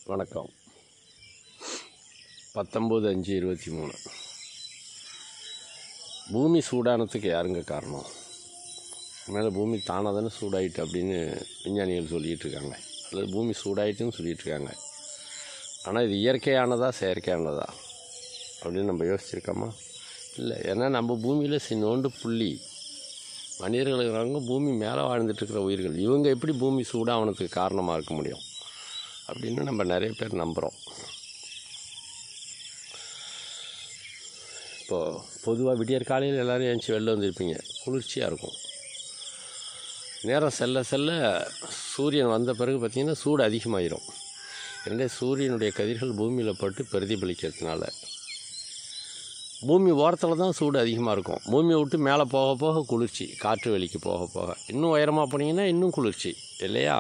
வணக்கம் பத்தொம்போது அஞ்சு இருபத்தி மூணு பூமி சூடானதுக்கு யாருங்க காரணம் மேலே பூமி தானாக தானே சூடாயிட்டு அப்படின்னு விஞ்ஞானிகள் சொல்லிகிட்டு இருக்காங்க அல்லது பூமி சூடாயிட்டுன்னு சொல்லிகிட்டு இருக்காங்க ஆனால் இது இயற்கையானதா செயற்கையானதா அப்படின்னு நம்ம யோசிச்சிருக்கோமா இல்லை ஏன்னா நம்ம பூமியில் சின்னோண்டு புள்ளி மனிதர்கள் இருக்கிறவங்க பூமி மேலே வாழ்ந்துட்டு இருக்கிற உயிர்கள் இவங்க எப்படி பூமி சூடானதுக்கு காரணமாக இருக்க முடியும் அப்படின்னு நம்ம நிறைய பேர் நம்புகிறோம் இப்போது பொதுவாக விடியற் காலையில் எல்லோரும் எழுந்துச்சி வெளில வந்திருப்பீங்க குளிர்ச்சியாக இருக்கும் நேரம் செல்ல செல்ல சூரியன் வந்த பிறகு பார்த்திங்கன்னா சூடு அதிகமாயிரும் ரெண்டே சூரியனுடைய கதிர்கள் பூமியில் பட்டு பிரதிபலிக்கிறதுனால பூமி ஓரத்தில் தான் சூடு அதிகமாக இருக்கும் பூமியை விட்டு மேலே போக போக குளிர்ச்சி காற்று வெளிக்கு போக போக இன்னும் உயரமாக போனீங்கன்னா இன்னும் குளிர்ச்சி இல்லையா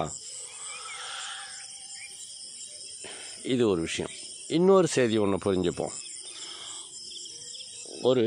இது ஒரு விஷயம் இன்னொரு செய்தி ஒன்று புரிஞ்சுப்போம் ஒரு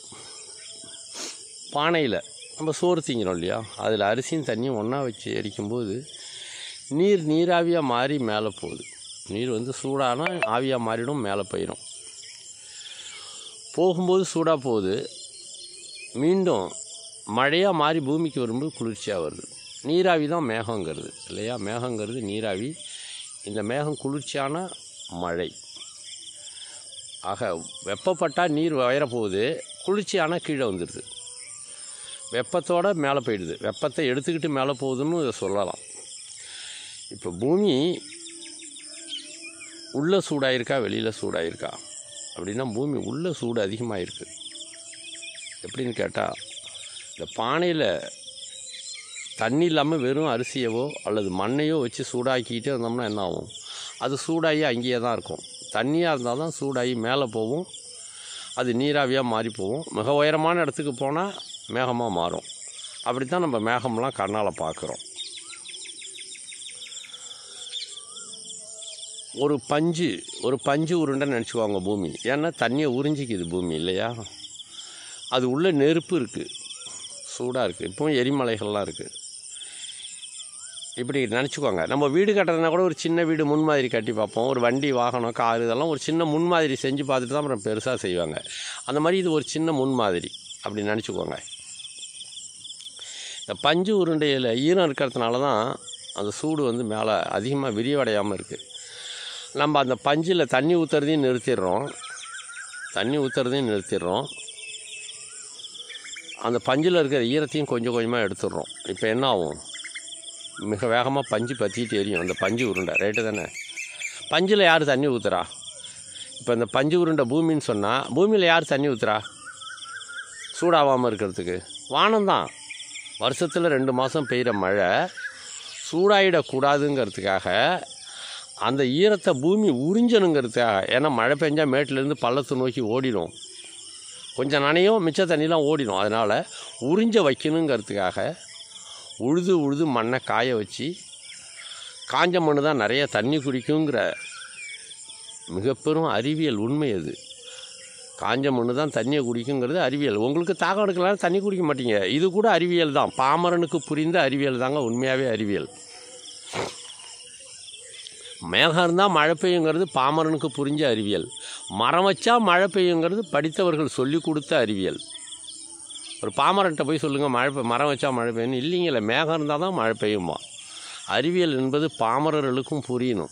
பானையில் நம்ம சோறு திங்கிறோம் இல்லையா அதில் அரிசியும் தண்ணியும் ஒன்றா வச்சு எரிக்கும்போது நீர் நீராவியாக மாறி மேலே போகுது நீர் வந்து சூடானா ஆவியாக மாறிடும் மேலே போயிடும் போகும்போது சூடாக போகுது மீண்டும் மழையாக மாறி பூமிக்கு வரும்போது குளிர்ச்சியாக வருது நீராவி தான் மேகங்கிறது இல்லையா மேகங்கிறது நீராவி இந்த மேகம் குளிர்ச்சியான மழை ஆக வெப்பப்பட்டால் நீர் உயர போகுது குளிர்ச்சியான கீழே வந்துடுது வெப்பத்தோட மேலே போயிடுது வெப்பத்தை எடுத்துக்கிட்டு மேலே போகுதுன்னு இதை சொல்லலாம் இப்போ பூமி உள்ளே சூடாயிருக்கா வெளியில் சூடாயிருக்கா அப்படின்னா பூமி உள்ளே சூடு அதிகமாக இருக்குது எப்படின்னு கேட்டால் இந்த பானையில் தண்ணி இல்லாமல் வெறும் அரிசியவோ அல்லது மண்ணையோ வச்சு சூடாக்கிக்கிட்டே இருந்தோம்னா என்ன ஆகும் அது சூடாகி அங்கேயே தான் இருக்கும் தண்ணியாக இருந்தால் தான் சூடாகி மேலே போகும் அது நீராவியாக மாறி போகும் மிக உயரமான இடத்துக்கு போனால் மேகமாக மாறும் அப்படி தான் நம்ம மேகம்லாம் கண்ணால் பார்க்குறோம் ஒரு பஞ்சு ஒரு பஞ்சு உருண்டைன்னு நினச்சிக்குவாங்க பூமி ஏன்னா தண்ணியை உறிஞ்சிக்குது பூமி இல்லையா அது உள்ள நெருப்பு இருக்குது சூடாக இருக்குது இப்போவும் எரிமலைகள்லாம் இருக்குது இப்படி நினச்சிக்குவாங்க நம்ம வீடு கட்டுறதுனா கூட ஒரு சின்ன வீடு முன்மாதிரி கட்டி பார்ப்போம் ஒரு வண்டி வாகனம் கார் இதெல்லாம் ஒரு சின்ன முன்மாதிரி செஞ்சு பார்த்துட்டு தான் அப்புறம் பெருசாக செய்வாங்க அந்த மாதிரி இது ஒரு சின்ன முன்மாதிரி அப்படி நினச்சிக்குவாங்க இந்த பஞ்சு உருண்டையில் ஈரம் இருக்கிறதுனால தான் அந்த சூடு வந்து மேலே அதிகமாக விரிவடையாமல் இருக்குது நம்ம அந்த பஞ்சில் தண்ணி ஊற்றுறதையும் நிறுத்திடுறோம் தண்ணி ஊற்றுறதையும் நிறுத்திடுறோம் அந்த பஞ்சில் இருக்கிற ஈரத்தையும் கொஞ்சம் கொஞ்சமாக எடுத்துடுறோம் இப்போ என்ன ஆகும் மிக வேகமாக பஞ்சு பற்றிட்டு எரியும் அந்த பஞ்சு உருண்டை ரைட்டு தானே பஞ்சில் யார் தண்ணி ஊற்றுறா இப்போ இந்த பஞ்சு உருண்டை பூமின்னு சொன்னால் பூமியில் யார் தண்ணி ஊற்றுறா சூடாகாமல் இருக்கிறதுக்கு வானம்தான் வருஷத்தில் ரெண்டு மாதம் பெய்கிற மழை சூடாயிடக்கூடாதுங்கிறதுக்காக அந்த ஈரத்தை பூமி உறிஞ்சணுங்கிறதுக்காக ஏன்னா மழை பெஞ்சால் மேட்டிலேருந்து பள்ளத்தை நோக்கி ஓடிடும் கொஞ்சம் நனையும் மிச்ச தண்ணிலாம் ஓடிடும் அதனால் உறிஞ்ச வைக்கணுங்கிறதுக்காக உழுது உழுது மண்ணை காய வச்சு காஞ்ச மண்ணு தான் நிறைய தண்ணி குடிக்குங்கிற மிக பெரும் அறிவியல் உண்மை அது காஞ்ச மண்ணு தான் தண்ணியை குடிக்குங்கிறது அறிவியல் உங்களுக்கு தாகம் எடுக்கலாம் தண்ணி குடிக்க மாட்டீங்க இது கூட அறிவியல் தான் பாமரனுக்கு புரிந்த அறிவியல் தாங்க உண்மையாகவே அறிவியல் மேகம் இருந்தால் மழை பெய்யுங்கிறது பாமரனுக்கு புரிஞ்ச அறிவியல் மரம் வச்சா மழை பெய்யுங்கிறது படித்தவர்கள் சொல்லி கொடுத்த அறிவியல் ஒரு பாமரன்ட்ட போய் சொல்லுங்கள் மழை பெய் மரம் வச்சா மழை பெய்யணும் இல்லைங்களே மேகம் இருந்தால் தான் மழை பெய்யுமா அறிவியல் என்பது பாமரர்களுக்கும் புரியணும்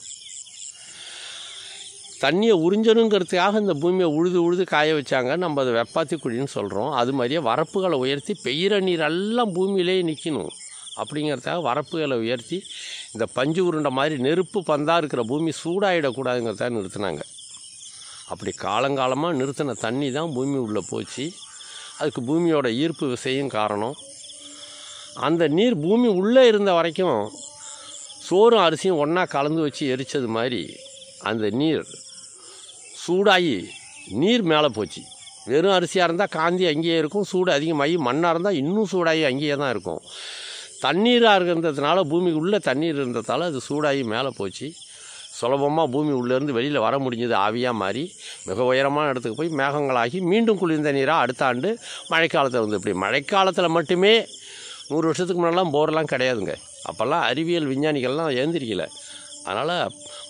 தண்ணியை உறிஞ்சணுங்கிறதுக்காக இந்த பூமியை உழுது உழுது காய வச்சாங்க நம்ம அதை வெப்பாத்தி குழின்னு சொல்கிறோம் அது மாதிரியே வரப்புகளை உயர்த்தி பெய்கிற நீர் எல்லாம் பூமியிலே நிற்கணும் அப்படிங்கிறதுக்காக வரப்புகளை உயர்த்தி இந்த பஞ்சு உருண்டை மாதிரி நெருப்பு பந்தாக இருக்கிற பூமி சூடாயிடக்கூடாதுங்கிறத நிறுத்தினாங்க அப்படி காலங்காலமாக நிறுத்தின தண்ணி தான் பூமி உள்ளே போச்சு அதுக்கு பூமியோட ஈர்ப்பு விசையும் காரணம் அந்த நீர் பூமி உள்ளே இருந்த வரைக்கும் சோறும் அரிசியும் ஒன்றா கலந்து வச்சு எரித்தது மாதிரி அந்த நீர் சூடாகி நீர் மேலே போச்சு வெறும் அரிசியாக இருந்தால் காந்தி அங்கேயே இருக்கும் சூடு அதிகமாகி மண்ணாக இருந்தால் இன்னும் சூடாகி அங்கேயே தான் இருக்கும் தண்ணீராக இருந்ததுனால பூமி உள்ளே தண்ணீர் இருந்ததால் அது சூடாகி மேலே போச்சு சுலபமாக பூமி உள்ளேருந்து வெளியில் வர முடிஞ்சது ஆவியாக மாறி மிக உயரமான இடத்துக்கு போய் மேகங்களாகி மீண்டும் குளிர்ந்த நீராக அடுத்த ஆண்டு மழைக்காலத்தில் வந்து இப்படி மழைக்காலத்தில் மட்டுமே நூறு வருஷத்துக்கு முன்னெல்லாம் போரெல்லாம் கிடையாதுங்க அப்போல்லாம் அறிவியல் விஞ்ஞானிகள்லாம் எழுந்திரிக்கல அதனால்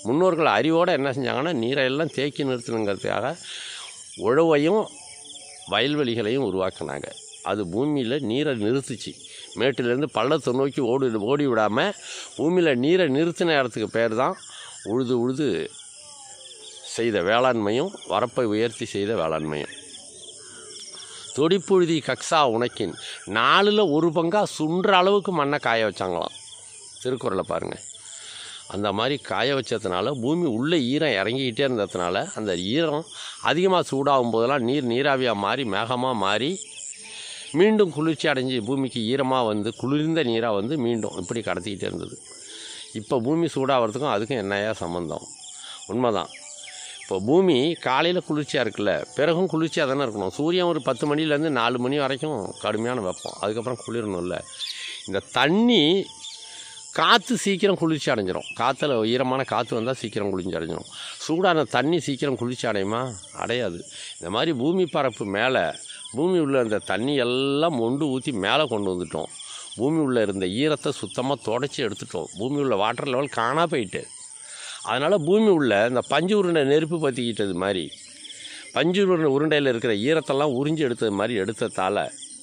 முன்னோர்கள் அறிவோடு என்ன செஞ்சாங்கன்னா நீரை எல்லாம் தேக்கி நிறுத்தணுங்கிறதுக்காக உழவையும் வயல்வெளிகளையும் உருவாக்குனாங்க அது பூமியில் நீரை நிறுத்துச்சு மேட்டிலேருந்து பள்ளத்தை நோக்கி ஓடி ஓடி விடாமல் பூமியில் நீரை நிறுத்தின இடத்துக்கு பேர் தான் உழுது உழுது செய்த வேளாண்மையும் வரப்பை உயர்த்தி செய்த வேளாண்மையும் தொடிப்புழுதி கக்ஸா உனக்கின் நாலில் ஒரு பங்கா சுன்ற அளவுக்கு மண்ணை காய வச்சாங்களாம் திருக்குறளை பாருங்கள் அந்த மாதிரி காய வச்சதுனால பூமி உள்ளே ஈரம் இறங்கிக்கிட்டே இருந்ததுனால அந்த ஈரம் அதிகமாக சூடாகும் போதெல்லாம் நீர் நீராவியாக மாறி மேகமாக மாறி மீண்டும் குளிர்ச்சி அடைஞ்சு பூமிக்கு ஈரமாக வந்து குளிர்ந்த நீராக வந்து மீண்டும் இப்படி கடத்திக்கிட்டே இருந்தது இப்போ பூமி சூடாகிறதுக்கும் அதுக்கும் என்னையா சம்மந்தம் உண்மைதான் இப்போ பூமி காலையில் குளிர்ச்சியாக இருக்குல்ல பிறகும் குளிர்ச்சியாக தானே இருக்கணும் சூரியன் ஒரு பத்து மணிலேருந்து நாலு மணி வரைக்கும் கடுமையான வெப்பம் அதுக்கப்புறம் குளிரணும்ல இந்த தண்ணி காற்று சீக்கிரம் குளிர்ச்சி அடைஞ்சிரும் காற்றுல ஈரமான காற்று வந்தால் சீக்கிரம் குளிர்ச்சி அடைஞ்சிரும் சூடான தண்ணி சீக்கிரம் குளிர்ச்சி அடையுமா அடையாது இந்த மாதிரி பூமி பரப்பு மேலே பூமி உள்ள இந்த தண்ணி எல்லாம் மொண்டு ஊற்றி மேலே கொண்டு வந்துட்டோம் பூமி உள்ள இருந்த ஈரத்தை சுத்தமாக தொடச்சி எடுத்துட்டோம் பூமி உள்ள வாட்டர் லெவல் காணா போயிட்டு அதனால் பூமி உள்ள இந்த பஞ்சு உருண்டை நெருப்பு பற்றிக்கிட்டது மாதிரி பஞ்சு உருண்டை உருண்டையில் இருக்கிற ஈரத்தெல்லாம் உறிஞ்சி எடுத்தது மாதிரி எடுத்ததால்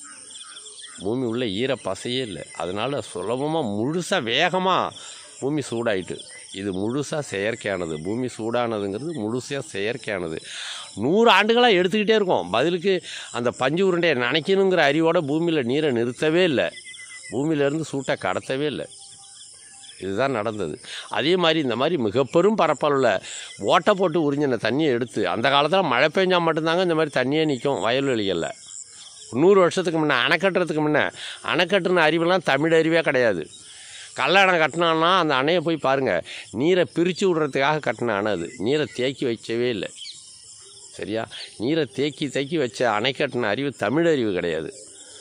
பூமி உள்ள ஈர பசையே இல்லை அதனால் சுலபமாக முழுசாக வேகமாக பூமி சூடாயிட்டு இது முழுசாக செயற்கையானது பூமி சூடானதுங்கிறது முழுசாக செயற்கையானது நூறு ஆண்டுகளாக எடுத்துக்கிட்டே இருக்கோம் பதிலுக்கு அந்த பஞ்சு உருண்டையை நினைக்கணுங்கிற அறிவோட பூமியில் நீரை நிறுத்தவே இல்லை பூமியிலேருந்து சூட்டை கடத்தவே இல்லை இதுதான் நடந்தது அதே மாதிரி இந்த மாதிரி மிகப்பெரும் பரப்பளவில் ஓட்டை போட்டு உறிஞ்சின தண்ணியை எடுத்து அந்த காலத்தில் மழை பெஞ்சால் மட்டும்தாங்க இந்த மாதிரி தண்ணியே நிற்கும் வயல்வெளிகளில் நூறு வருஷத்துக்கு முன்னே அணை கட்டுறதுக்கு முன்னே அணை கட்டுன அறிவெல்லாம் தமிழ் அறிவே கிடையாது கல்ல அணை கட்டினான்னா அந்த அணையை போய் பாருங்கள் நீரை பிரித்து விடுறதுக்காக கட்டின அணை அது நீரை தேக்கி வைக்கவே இல்லை சரியா நீரை தேக்கி தேக்கி வச்ச அணை கட்டின அறிவு தமிழ் அறிவு கிடையாது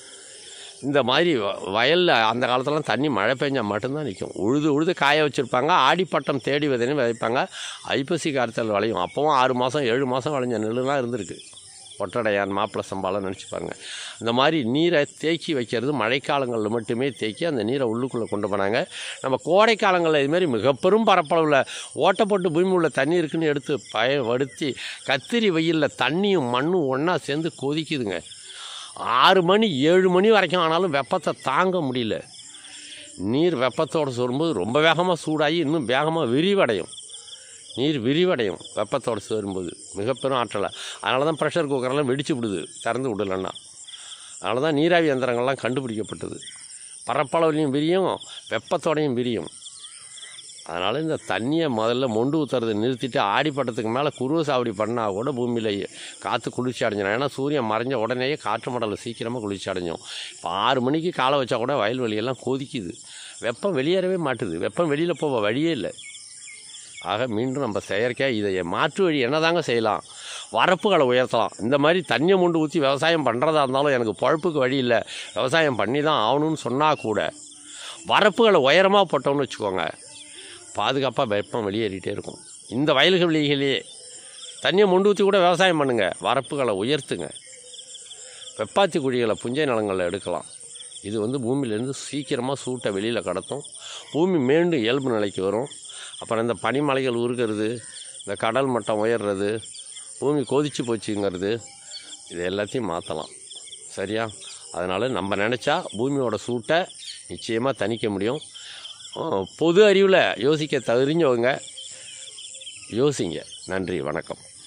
இந்த மாதிரி வயலில் அந்த காலத்துலலாம் தண்ணி மழை பெஞ்சால் மட்டும்தான் நிற்கும் உழுது உழுது காய வச்சுருப்பாங்க ஆடிப்பட்டம் தேடி விதைன்னு விதைப்பாங்க ஐப்பசி காலத்தில் விளையும் அப்போவும் ஆறு மாதம் ஏழு மாதம் விளைஞ்ச நெல்லுலாம் இருந்திருக்கு ஒட்டடையான் மாப்பிள சம்பாலாம் நினச்சிப்பாங்க இந்த மாதிரி நீரை தேக்கி வைக்கிறது மழைக்காலங்களில் மட்டுமே தேக்கி அந்த நீரை உள்ளுக்குள்ளே கொண்டு போனாங்க நம்ம கோடை காலங்களில் இதுமாரி மிகப்பெரும் பரப்பளவில் ஓட்டை போட்டு பூமி உள்ள தண்ணி இருக்குன்னு எடுத்து பயன்படுத்தி கத்திரி வெயிலில் தண்ணியும் மண்ணும் ஒன்றா சேர்ந்து கொதிக்குதுங்க ஆறு மணி ஏழு மணி வரைக்கும் ஆனாலும் வெப்பத்தை தாங்க முடியல நீர் வெப்பத்தோடு சேரும்போது ரொம்ப வேகமாக சூடாகி இன்னும் வேகமாக விரிவடையும் நீர் விரிவடையும் வெப்பத்தோடு சேரும்போது மிகப்பெரும் ஆற்றலை அதனால தான் ப்ரெஷர் குக்கரெல்லாம் வெடிச்சு விடுது திறந்து விடலன்னா அதனால தான் நீராவி யந்திரங்கள்லாம் கண்டுபிடிக்கப்பட்டது பரப்பளவுலையும் விரியும் வெப்பத்தோடையும் விரியும் அதனால் இந்த தண்ணியை முதல்ல மொண்டு ஊற்றுறதை நிறுத்திட்டு ஆடிப்பட்டத்துக்கு மேலே குருவ சாவடி பண்ணால் கூட பூமியில் காற்று குளிர்ச்சி அடைஞ்சிடும் ஏன்னா சூரியன் மறைஞ்ச உடனேயே காற்று மடலில் சீக்கிரமாக குளிர்ச்சி அடைஞ்சோம் இப்போ ஆறு மணிக்கு காலை வச்சா கூட வயல்வெளியெல்லாம் கொதிக்குது வெப்பம் வெளியேறவே மாட்டுது வெப்பம் வெளியில் போக வழியே இல்லை ஆக மீண்டும் நம்ம செயற்கையாக இதை மாற்று வழி என்னதாங்க செய்யலாம் வரப்புகளை உயர்த்தலாம் இந்த மாதிரி தண்ணியை மொண்டு ஊற்றி விவசாயம் பண்ணுறதா இருந்தாலும் எனக்கு பழப்புக்கு வழி இல்லை விவசாயம் பண்ணி தான் ஆகணும்னு சொன்னால் கூட வரப்புகளை உயரமாக போட்டோம்னு வச்சுக்கோங்க பாதுகாப்பாக வெப்பம் வெளியேறிட்டே இருக்கும் இந்த வயல்கள் வெளியிலேயே தண்ணியை மொண்டு ஊற்றி கூட விவசாயம் பண்ணுங்கள் வரப்புகளை உயர்த்துங்க வெப்பாத்தி குழிகளை புஞ்சை நிலங்களில் எடுக்கலாம் இது வந்து பூமியிலேருந்து சீக்கிரமாக சூட்டை வெளியில் கடத்தும் பூமி மீண்டும் இயல்பு நிலைக்கு வரும் அப்புறம் இந்த பனிமலைகள் உருகிறது இந்த கடல் மட்டம் உயர்றது பூமி கொதிச்சு போச்சுங்கிறது இது எல்லாத்தையும் மாற்றலாம் சரியா அதனால் நம்ம நினச்சா பூமியோட சூட்டை நிச்சயமாக தணிக்க முடியும் ஆ, பொது அறிவில் யோசிக்க தெரிஞ்சவங்க யோசிங்க நன்றி வணக்கம்